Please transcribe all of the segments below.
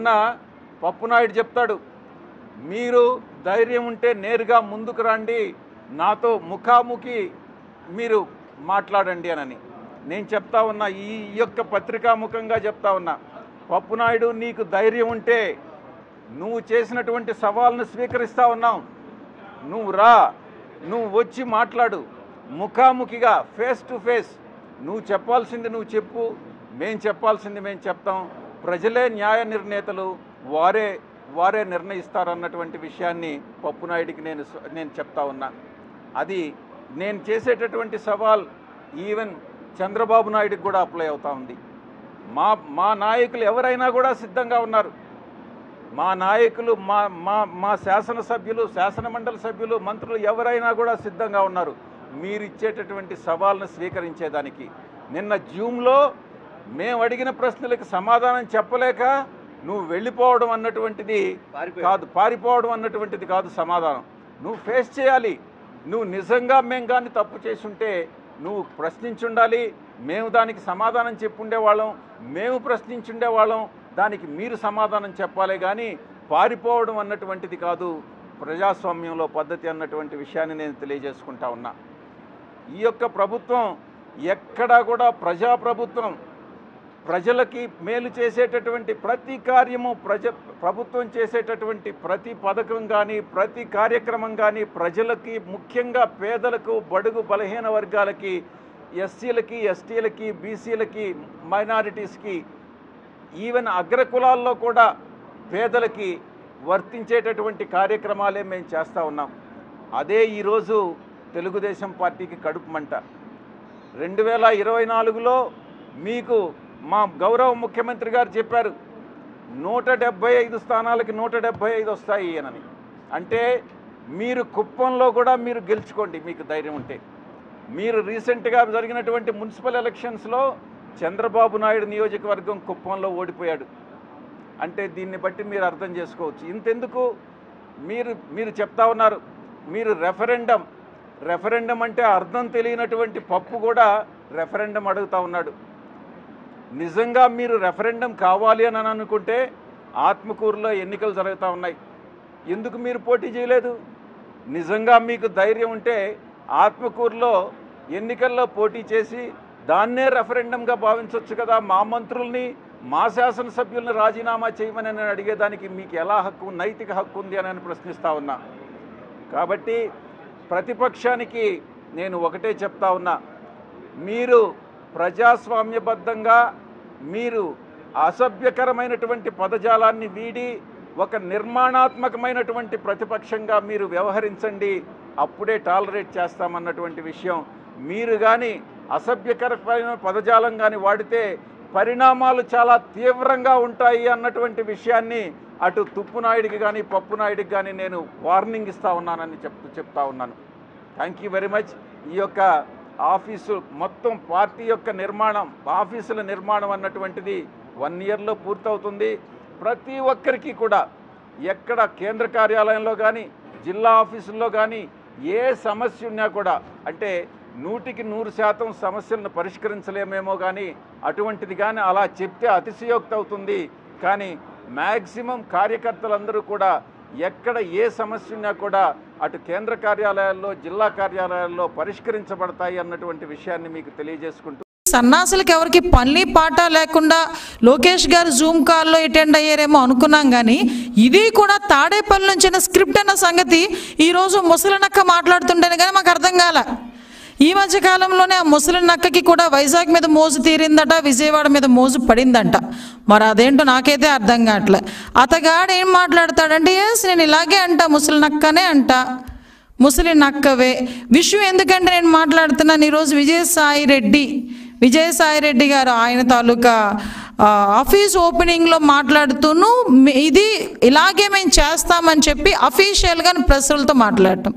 ఉన్న పప్పునాయుడు చెప్తాడు మీరు ధైర్యం ఉంటే నేరుగా ముందుకు రండి నాతో ముఖాముఖి మీరు మాట్లాడండి అనని నేను చెప్తా ఉన్నా ఈ ఈ యొక్క పత్రికాముఖంగా చెప్తా ఉన్నా పప్పునాయుడు నీకు ధైర్యం ఉంటే నువ్వు చేసినటువంటి సవాల్ను స్వీకరిస్తా ఉన్నావు నువ్వు రా నువ్వు వచ్చి మాట్లాడు ముఖాముఖిగా ఫేస్ టు ఫేస్ నువ్వు చెప్పాల్సింది నువ్వు చెప్పు మేం చెప్పాల్సింది మేము చెప్తాం ప్రజలే న్యాయ నిర్ణేతలు వారే వారే నిర్ణయిస్తారన్నటువంటి విషయాన్ని పప్పునాయుడికి నేను స- నేను చెప్తా ఉన్నా అది నేను చేసేటటువంటి సవాల్ ఈవెన్ చంద్రబాబు నాయుడికి కూడా అప్లై అవుతా ఉంది మా మా నాయకులు ఎవరైనా కూడా సిద్ధంగా ఉన్నారు మా నాయకులు మా మా మా శాసనసభ్యులు శాసనమండలి సభ్యులు మంత్రులు ఎవరైనా కూడా సిద్ధంగా ఉన్నారు మీరు ఇచ్చేటటువంటి సవాల్ను స్వీకరించేదానికి నిన్న జూమ్లో మేము అడిగిన ప్రశ్నలకు సమాధానం చెప్పలేక నువ్వు వెళ్ళిపోవడం అన్నటువంటిది కాదు పారిపోవడం అన్నటువంటిది కాదు సమాధానం నువ్వు ఫేస్ చేయాలి నువ్వు నిజంగా మేము కానీ తప్పు చేసి ఉంటే నువ్వు ప్రశ్నించుండాలి మేము దానికి సమాధానం చెప్పుండేవాళ్ళం మేము ప్రశ్నించుండేవాళ్ళం దానికి మీరు సమాధానం చెప్పాలి కానీ పారిపోవడం అన్నటువంటిది కాదు ప్రజాస్వామ్యంలో పద్ధతి అన్నటువంటి విషయాన్ని నేను తెలియజేసుకుంటా ఉన్నా ఈ యొక్క ప్రభుత్వం ఎక్కడా కూడా ప్రజాప్రభుత్వం ప్రజలకి మేలు చేసేటటువంటి ప్రతి కార్యము ప్రజ ప్రభుత్వం చేసేటటువంటి ప్రతి పథకం కానీ ప్రతి కార్యక్రమం కానీ ప్రజలకి ముఖ్యంగా పేదలకు బడుగు బలహీన వర్గాలకి ఎస్సీలకి ఎస్టీలకి బీసీలకి మైనారిటీస్కి ఈవెన్ అగ్రకులాల్లో కూడా పేదలకి వర్తించేటటువంటి కార్యక్రమాలే మేము చేస్తూ ఉన్నాం అదే ఈరోజు తెలుగుదేశం పార్టీకి కడుపు మంట రెండు వేల ఇరవై నాలుగులో మీకు మా గౌరవ ముఖ్యమంత్రి గారు చెప్పారు నూట డెబ్బై ఐదు స్థానాలకి నూట డెబ్బై ఐదు వస్తాయి అని అంటే మీరు కుప్పంలో కూడా మీరు గెలుచుకోండి మీకు ధైర్యం ఉంటే మీరు రీసెంట్గా జరిగినటువంటి మున్సిపల్ ఎలక్షన్స్లో చంద్రబాబు నాయుడు నియోజకవర్గం కుప్పంలో ఓడిపోయాడు అంటే దీన్ని బట్టి మీరు అర్థం చేసుకోవచ్చు ఇంతెందుకు మీరు మీరు చెప్తా ఉన్నారు మీరు రెఫరెండం రెఫరెండం అంటే అర్థం తెలియనటువంటి పప్పు కూడా రెఫరెండం అడుగుతా ఉన్నాడు నిజంగా మీరు రెఫరెండం కావాలి అని అనుకుంటే ఆత్మకూరులో ఎన్నికలు జరుగుతూ ఉన్నాయి ఎందుకు మీరు పోటీ చేయలేదు నిజంగా మీకు ధైర్యం ఉంటే ఆత్మకూరులో ఎన్నికల్లో పోటీ చేసి దాన్నే రెఫరెండంగా భావించవచ్చు కదా మా మంత్రుల్ని మా శాసనసభ్యుల్ని రాజీనామా చేయమని నేను అడిగేదానికి మీకు ఎలా హక్కు నైతిక హక్కు ఉంది అని నేను ప్రశ్నిస్తా ఉన్నా కాబట్టి ప్రతిపక్షానికి నేను ఒకటే చెప్తా ఉన్నా మీరు ప్రజాస్వామ్యబద్ధంగా మీరు అసభ్యకరమైనటువంటి పదజాలాన్ని వీడి ఒక నిర్మాణాత్మకమైనటువంటి ప్రతిపక్షంగా మీరు వ్యవహరించండి అప్పుడే టాలరేట్ చేస్తామన్నటువంటి విషయం మీరు కానీ అసభ్యకరమైన పదజాలం కానీ వాడితే పరిణామాలు చాలా తీవ్రంగా ఉంటాయి అన్నటువంటి విషయాన్ని అటు తుప్పునాయుడికి కానీ పప్పునాయుడికి కానీ నేను వార్నింగ్ ఇస్తా ఉన్నానని చెప్తూ చెప్తా ఉన్నాను థ్యాంక్ యూ వెరీ మచ్ ఈ యొక్క ఆఫీసు మొత్తం పార్టీ యొక్క నిర్మాణం ఆఫీసుల నిర్మాణం అన్నటువంటిది వన్ ఇయర్లో పూర్తవుతుంది ప్రతి ఒక్కరికి కూడా ఎక్కడ కేంద్ర కార్యాలయంలో కానీ జిల్లా ఆఫీసుల్లో కానీ ఏ సమస్య ఉన్నా కూడా అంటే నూటికి నూరు శాతం సమస్యలను పరిష్కరించలేమేమో కానీ అటువంటిది కానీ అలా చెప్తే అతిశయోక్తి అవుతుంది కానీ మ్యాక్సిమం కార్యకర్తలందరూ కూడా ఎక్కడ ఏ సమస్య ఉన్నా కూడా అటు కేంద్ర కార్యాలయాల్లో జిల్లా కార్యాలయాల్లో పరిష్కరించబడతాయి అన్నటువంటి విషయాన్ని మీకు తెలియజేసుకుంటూ సన్నాసులకు ఎవరికి పని పాట లేకుండా లోకేష్ గారు జూమ్ కాల్లో అటెండ్ అయ్యారేమో అనుకున్నాం కానీ ఇది కూడా తాడేపల్లి నుంచి స్క్రిప్ట్ అన్న సంగతి ఈరోజు ముసలి నక్క మాట్లాడుతుంటేనే కానీ మాకు అర్థం కాల ఈ మధ్య కాలంలోనే ఆ ముసలి నక్కకి కూడా వైజాగ్ మీద మోజు తీరిందట విజయవాడ మీద మోజు పడిందంట మరి అదేంటో నాకైతే అర్థం కావట్లే అతగాడు ఏం మాట్లాడతాడంటే ఎస్ నేను ఇలాగే అంట ముసలి నక్కనే అంట ముసలి నక్కవే విషయం ఎందుకంటే నేను మాట్లాడుతున్నాను ఈరోజు విజయసాయి రెడ్డి విజయసాయి రెడ్డి గారు ఆయన తాలూకా ఆ, ఆఫీస్ ఓపెనింగ్లో మాట్లాడుతూను "మీ- ఇది ఇలాగే మేము చేస్తామని చెప్పి అఫీషియల్గా ప్రెస్లతో మాట్లాడటం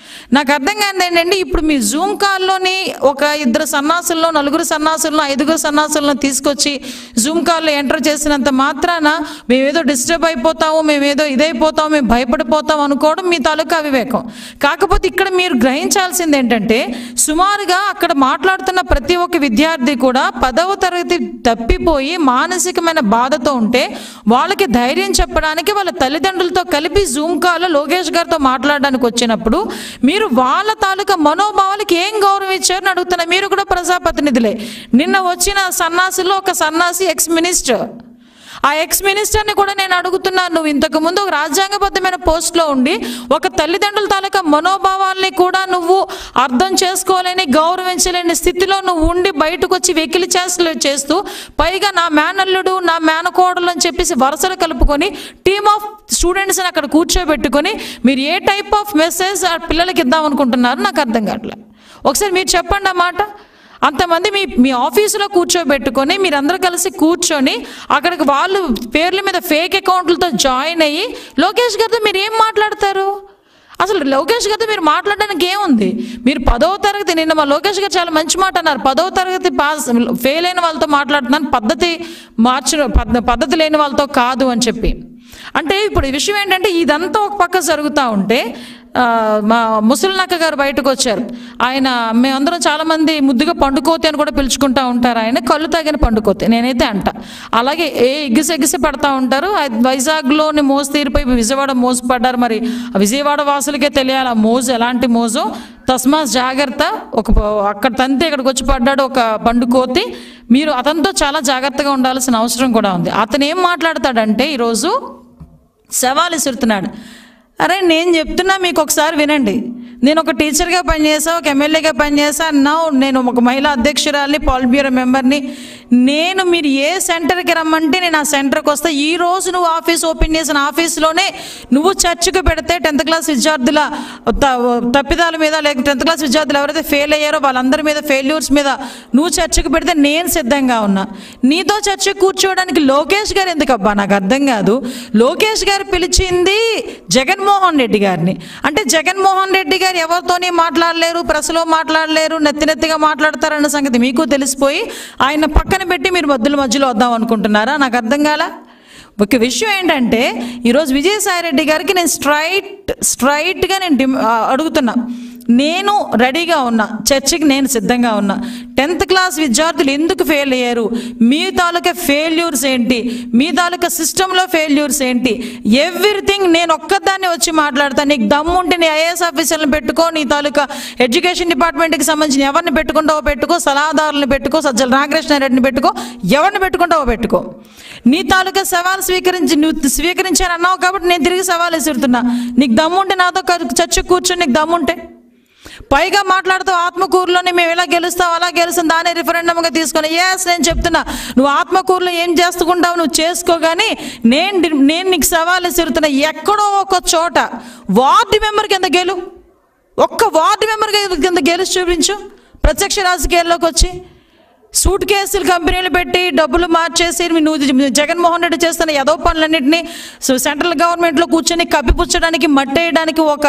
నాకు అర్థం కాదు ఏంటంటే ఇప్పుడు మీ జూమ్ కాల్లోని ఒక ఇద్దరు సన్నాసుల్లో నలుగురు సన్నాసుల్లో ఐదుగురు సన్నాసులను తీసుకొచ్చి జూమ్ కాల్లో ఎంటర్ చేసినంత మాత్రాన మేమేదో డిస్టర్బ్ అయిపోతాము మేమేదో ఇదైపోతాము మేము భయపడిపోతాం అనుకోవడం మీ తాలూకా అవివేకం కాకపోతే ఇక్కడ మీరు గ్రహించాల్సింది ఏంటంటే సుమారుగా అక్కడ మాట్లాడుతున్న ప్రతి ఒక్క విద్యార్థి కూడా పదవ తరగతి తప్పిపోయి మానసికమైన బాధతో ఉంటే వాళ్ళకి ధైర్యం చెప్పడానికి వాళ్ళ తల్లిదండ్రులతో కలిపి జూమ్ కాల్లో లోకేష్ గారితో మాట్లాడడానికి వచ్చినప్పుడు మీరు వాళ్ళ తాలూకా మనోభావాలకి ఏం గౌరవం ఇచ్చారని అడుగుతున్నా మీరు కూడా ప్రజాప్రతినిధులే నిన్న వచ్చిన సన్నాసిలో ఒక సన్నాసి ఎక్స్ మినిస్టర్ ఆ ఎక్స్ మినిస్టర్ని కూడా నేను అడుగుతున్నాను నువ్వు ఇంతకు ముందు ఒక రాజ్యాంగబద్ధమైన పోస్ట్లో ఉండి ఒక తల్లిదండ్రుల తాలూకా మనోభావాల్ని కూడా నువ్వు అర్థం చేసుకోలేని గౌరవించలేని స్థితిలో నువ్వు ఉండి బయటకు వచ్చి వెకిలి చేస్తలు చేస్తూ పైగా నా మేనల్లుడు నా మేనకోడలు అని చెప్పేసి వరుసలు కలుపుకొని టీమ్ ఆఫ్ స్టూడెంట్స్ని అక్కడ కూర్చోబెట్టుకొని మీరు ఏ టైప్ ఆఫ్ మెసేజ్ ఆ పిల్లలకి ఇద్దాం అనుకుంటున్నారు నాకు అర్థం కావట్లేదు ఒకసారి మీరు చెప్పండి ఆ మాట అంతమంది మీ మీ ఆఫీసులో కూర్చోబెట్టుకొని మీరందరూ కలిసి కూర్చొని అక్కడికి వాళ్ళు పేర్ల మీద ఫేక్ అకౌంట్లతో జాయిన్ అయ్యి లోకేష్ గారితో మీరు ఏం మాట్లాడతారు అసలు లోకేష్ గారితో మీరు మాట్లాడడానికి ఏముంది మీరు పదవ తరగతి నిన్న మా లోకేష్ గారు చాలా మంచి మాట అన్నారు పదవ తరగతి పాస్ ఫెయిల్ అయిన వాళ్ళతో మాట్లాడుతున్నాను పద్ధతి మార్చిన పద్ధ- పద్ధతి లేని వాళ్ళతో కాదు అని చెప్పి అంటే ఇప్పుడు ఈ విషయం ఏంటంటే ఇదంతా ఒక పక్క జరుగుతూ ఉంటే ఆ, మా ముసలినక్క గారు బయటకు వచ్చారు ఆయన మేమందరం చాలామంది ముద్దుగా పండుకోతి అని కూడా పిలుచుకుంటా ఉంటారు ఆయన కళ్ళు తాగిన పండుకోతి నేనైతే అంట అలాగే ఏ ఎగ్గిసి ఎగ్గిసి పడతా ఉంటారు ఆ వైజాగ్లోని మోసు తీరిపోయి విజయవాడ మోసు పడ్డారు మరి ఆ విజయవాడ వాసులకే తెలియాలి ఆ మోజు ఎలాంటి మోజు తస్మా జాగ్రత్త ఒక అక్కడ తంతే ఇక్కడికి వచ్చి పడ్డాడు ఒక పండుకోతి మీరు అతనితో చాలా జాగ్రత్తగా ఉండాల్సిన అవసరం కూడా ఉంది అతను ఏం మాట్లాడతాడంటే ఈరోజు సవాల్ విసురుతున్నాడు అరే నేను చెప్తున్నా మీకు ఒకసారి వినండి నేను ఒక టీచర్గా పనిచేసా ఒక ఎమ్మెల్యేగా పనిచేసా నౌ నేను ఒక మహిళా అధ్యక్షురాలి పాల్ బ్యూరో మెంబర్ని నేను మీరు ఏ సెంటర్కి రమ్మంటే నేను ఆ సెంటర్కి వస్తా ఈ రోజు నువ్వు ఆఫీస్ ఓపెన్ చేసిన ఆఫీస్లోనే నువ్వు చర్చకు పెడితే టెన్త్ క్లాస్ విద్యార్థుల త- తప్పిదాల మీద లేక టెన్త్ క్లాస్ విద్యార్థులు ఎవరైతే ఫెయిల్ అయ్యారో వాళ్ళందరి మీద ఫెయిల్యూర్స్ మీద నువ్వు చర్చకు పెడితే నేను సిద్ధంగా ఉన్నా నీతో చర్చకు కూర్చోవడానికి లోకేష్ గారు ఎందుకబ్బా నాకు అర్థం కాదు లోకేష్ గారు పిలిచింది జగన్మోహన్ రెడ్డి గారిని అంటే జగన్మోహన్ రెడ్డి గారు ఎవరితోని మాట్లాడలేరు ప్రెస్లో మాట్లాడలేరు నెత్తి నెత్తిగా మాట్లాడతారన్న సంగతి మీకు తెలిసిపోయి ఆయన పక్కన పెట్టి మీరు మధ్యలో మధ్యలో వద్దాం అనుకుంటున్నారా నాకు అర్థం కాలా ఒక విషయం ఏంటంటే ఈరోజు విజయసాయి రెడ్డి గారికి నేను స్ట్రైట్ స్ట్రైట్గా నేను డిమ్ ఆ, అడుగుతున్నా నేను రెడీగా ఉన్నా చర్చకి నేను సిద్ధంగా ఉన్నా టెన్త్ క్లాస్ విద్యార్థులు ఎందుకు ఫెయిల్ అయ్యారు మీ తాలూకా ఫెయిల్యూర్స్ ఏంటి మీ తాలూకా సిస్టంలో ఫెయిల్యూర్స్ ఏంటి ఎవ్రీథింగ్ నేను ఒక్కదాన్ని వచ్చి మాట్లాడతాను నీకు దమ్ముంటే నీ ఐఏఎస్ ఆఫీసర్లను పెట్టుకో నీ తాలూకా ఎడ్యుకేషన్ డిపార్ట్మెంట్కి సంబంధించిన ఎవరిని పెట్టుకుంటావో పెట్టుకో సలహాదారులను పెట్టుకో సజ్జల రామకృష్ణ రెడ్డిని పెట్టుకో ఎవరిని పెట్టుకుంటావో పెట్టుకో నీ తాలూకా సవాల్ స్వీకరించి నువ్వు స్వీకరించాను అన్నావు కాబట్టి నేను తిరిగి సవాల్ విసురుతున్నా నీకు దమ్ముంటే నాతో క- చర్చ కూర్చొని నీకు దమ్ముంటే పైగా మాట్లాడుతూ ఆత్మకూరులోనే మేము ఎలా గెలుస్తాం అలా గెలుస్తాం దాన్ని రిఫరెండంగా తీసుకొని ఎస్ నేను చెప్తున్నా నువ్వు ఆత్మకూరులో ఏం చేసుకుంటావు నువ్వు చేసుకో కానీ నేను డి- నేను నీకు సవాల్ విసురుతున్నా ఎక్కడో ఒక చోట వార్డు మెంబర్ కింద గెలు ఒక్క వార్డు మెంబర్ కింద గెలిచి చూపించు ప్రత్యక్ష రాజకీయాల్లోకి వచ్చి సూట్ కేసులు కంపెనీలు పెట్టి డబ్బులు మార్చేసి నువ్వు జగన్మోహన్ రెడ్డి చేస్తున్న ఏదో పనులన్నింటినీ సో సెంట్రల్ గవర్నమెంట్లో కూర్చొని కప్పిపుచ్చడానికి మట్టేయడానికి ఒక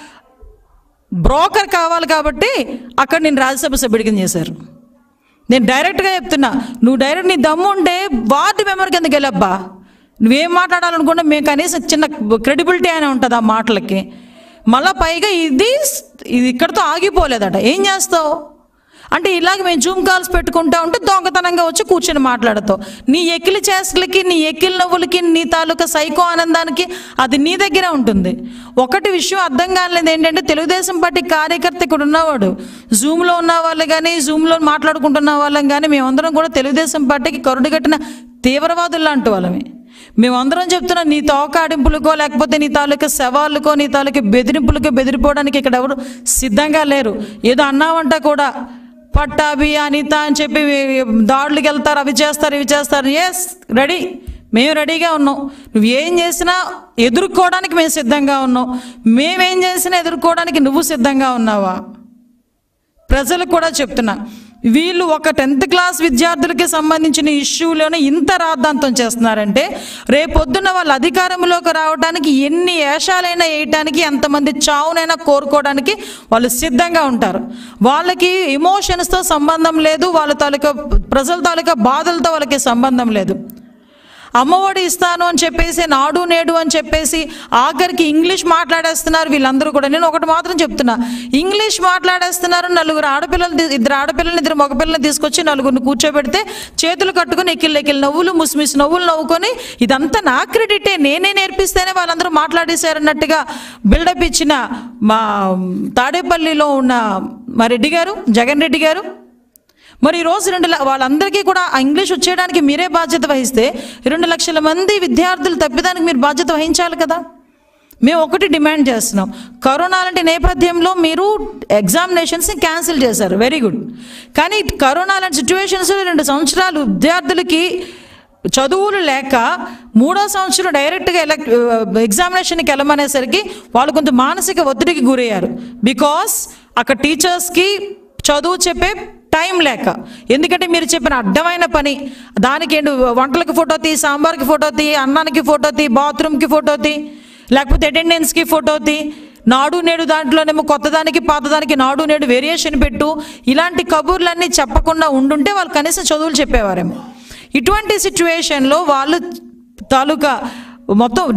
బ్రోకర్ కావాలి కాబట్టి అక్కడ నేను రాజ్యసభ సభ్యుడి కింద చేశారు నేను డైరెక్ట్గా చెప్తున్నా నువ్వు డైరెక్ట్ నీ దమ్ము ఉంటే వార్డు మెంబర్ కింద గెలబ్బా నువ్వేం మాట్లాడాలనుకున్నా మేము కనీసం చిన్న క్రెడిబిలిటీ అయినా ఉంటుంది ఆ మాటలకి మళ్ళా పైగా ఇది ఇది ఇక్కడితో ఆగిపోలేదట ఏం చేస్తావు అంటే ఇలాగ మేము జూమ్ కాల్స్ పెట్టుకుంటా ఉంటే దొంగతనంగా వచ్చి కూర్చొని మాట్లాడతావు నీ ఎక్కిలి చేష్టలకి నీ ఎక్కిలి నవ్వులకి నీ తాలూకా సైకో ఆనందానికి అది నీ దగ్గరే ఉంటుంది ఒకటి విషయం అర్థం కాలేదు ఏంటంటే తెలుగుదేశం పార్టీ కార్యకర్త ఇక్కడ ఉన్నవాడు జూమ్లో ఉన్న వాళ్ళు కానీ జూమ్లో మాట్లాడుకుంటున్న వాళ్ళం కానీ మేమందరం కూడా తెలుగుదేశం పార్టీకి కరుడు కట్టిన తీవ్రవాదులు లాంటి వాళ్ళమే మేమందరం చెప్తున్నాం నీ తోకాడింపులకో లేకపోతే నీ తాలూకా సవాళ్ళకో నీ తాలూకా బెదిరింపులకో బెదిరిపోవడానికి ఇక్కడ ఎవరు సిద్ధంగా లేరు ఏదో అన్నావంట కూడా పట్టాభి అనిత అని చెప్పి దాడులకు వెళ్తారు అవి చేస్తారు ఇవి చేస్తారు ఎస్ రెడీ మేము రెడీగా ఉన్నాం నువ్వు ఏం చేసినా ఎదుర్కోవడానికి మేము సిద్ధంగా ఉన్నాం మేమేం చేసినా ఎదుర్కోవడానికి నువ్వు సిద్ధంగా ఉన్నావా ప్రజలకు కూడా చెప్తున్నా వీళ్ళు ఒక టెన్త్ క్లాస్ విద్యార్థులకి సంబంధించిన ఇష్యూలోనే ఇంత రాద్ధాంతం చేస్తున్నారంటే రేపొద్దున వాళ్ళు అధికారంలోకి రావడానికి ఎన్ని ఏషాలైనా వేయటానికి ఎంతమంది చావునైనా కోరుకోవడానికి వాళ్ళు సిద్ధంగా ఉంటారు వాళ్ళకి ఎమోషన్స్తో సంబంధం లేదు వాళ్ళ తాలూకా ప్రజల తాలూకా బాధలతో వాళ్ళకి సంబంధం లేదు అమ్మఒడి ఇస్తాను అని చెప్పేసి నాడు నేడు అని చెప్పేసి ఆఖరికి ఇంగ్లీష్ మాట్లాడేస్తున్నారు వీళ్ళందరూ కూడా నేను ఒకటి మాత్రం చెప్తున్నా ఇంగ్లీష్ మాట్లాడేస్తున్నారు నలుగురు ఆడపిల్లలు తీ- ఇద్దరు ఆడపిల్లల్ని ఇద్దరు మగపిల్లల్ని తీసుకొచ్చి నలుగురిని కూర్చోబెడితే చేతులు కట్టుకుని ఎక్కిళ్ళు ఎక్కిళ్ళు నవ్వులు ముసిమిసి నవ్వులు నవ్వుకొని ఇదంతా నా క్రెడిటే నేనే నేర్పిస్తేనే వాళ్ళందరూ మాట్లాడేశారన్నట్టుగా బిల్డప్ ఇచ్చిన మా తాడేపల్లిలో ఉన్న మా రెడ్డి గారు జగన్ రెడ్డి గారు మరి ఈ రోజు రెండు ల- వాళ్ళందరికీ కూడా ఆ ఇంగ్లీష్ వచ్చేయడానికి మీరే బాధ్యత వహిస్తే రెండు లక్షల మంది విద్యార్థులు తప్పిదానికి మీరు బాధ్యత వహించాలి కదా మేము ఒకటి డిమాండ్ చేస్తున్నాం కరోనా లాంటి నేపథ్యంలో మీరు ఎగ్జామినేషన్స్ని క్యాన్సిల్ చేశారు వెరీ గుడ్ కానీ కరోనా లాంటి సిచ్యువేషన్స్ రెండు సంవత్సరాలు విద్యార్థులకి చదువులు లేక మూడో సంవత్సరం డైరెక్ట్గా ఎలక్ట్ ఎగ్జామినేషన్కి వెళ్ళమనేసరికి వాళ్ళు కొంత మానసిక ఒత్తిడికి గురయ్యారు బికాస్ అక్కడ టీచర్స్కి చదువు చెప్పే టైం లేక ఎందుకంటే మీరు చెప్పిన అడ్డమైన పని దానికి ఏంటి వంటలకు ఫోటో తీ సాంబార్కి ఫోటో తీ అన్నానికి ఫోటో తీ బాత్రూమ్కి ఫోటో తీ లేకపోతే అటెండెన్స్కి ఫోటో తీ నాడు నేడు దాంట్లోనేమో కొత్త దానికి పాత దానికి నాడు నేడు వేరియేషన్ పెట్టు ఇలాంటి కబుర్లన్నీ చెప్పకుండా ఉండుంటే వాళ్ళు కనీసం చదువులు చెప్పేవారేమో ఇటువంటి సిచ్యువేషన్లో వాళ్ళు తాలూకా మొత్తం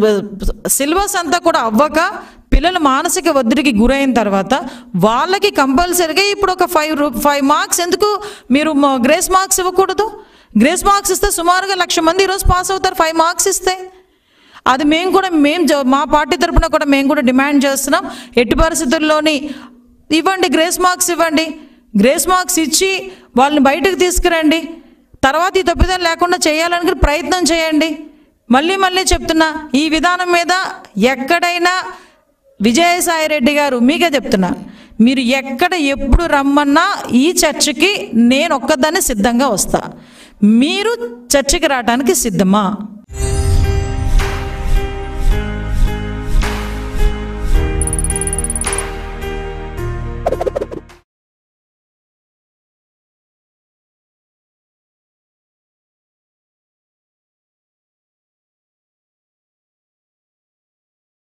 సిలబస్ అంతా కూడా అవ్వక పిల్లలు మానసిక ఒత్తిడికి గురైన తర్వాత వాళ్ళకి కంపల్సరీగా ఇప్పుడు ఒక ఫైవ్ రూ ఫైవ్ మార్క్స్ ఎందుకు మీరు మ- గ్రేస్ మార్క్స్ ఇవ్వకూడదు గ్రేస్ మార్క్స్ ఇస్తే సుమారుగా లక్ష మంది ఈరోజు పాస్ అవుతారు ఫైవ్ మార్క్స్ ఇస్తే అది మేము కూడా మేము జ- మా పార్టీ తరపున కూడా మేము కూడా డిమాండ్ చేస్తున్నాం ఎట్టి పరిస్థితుల్లోని ఇవ్వండి గ్రేస్ మార్క్స్ ఇవ్వండి గ్రేస్ మార్క్స్ ఇచ్చి వాళ్ళని బయటకు తీసుకురండి తర్వాత ఈ తప్పిదం లేకుండా చేయాలని ప్రయత్నం చేయండి మళ్ళీ మళ్ళీ చెప్తున్నా ఈ విధానం మీద ఎక్కడైనా విజయసాయి రెడ్డి గారు మీకే చెప్తున్నా మీరు ఎక్కడ ఎప్పుడు రమ్మన్నా ఈ చర్చకి నేను ఒక్కదాన్ని సిద్ధంగా వస్తా మీరు చర్చకి రావడానికి సిద్ధమా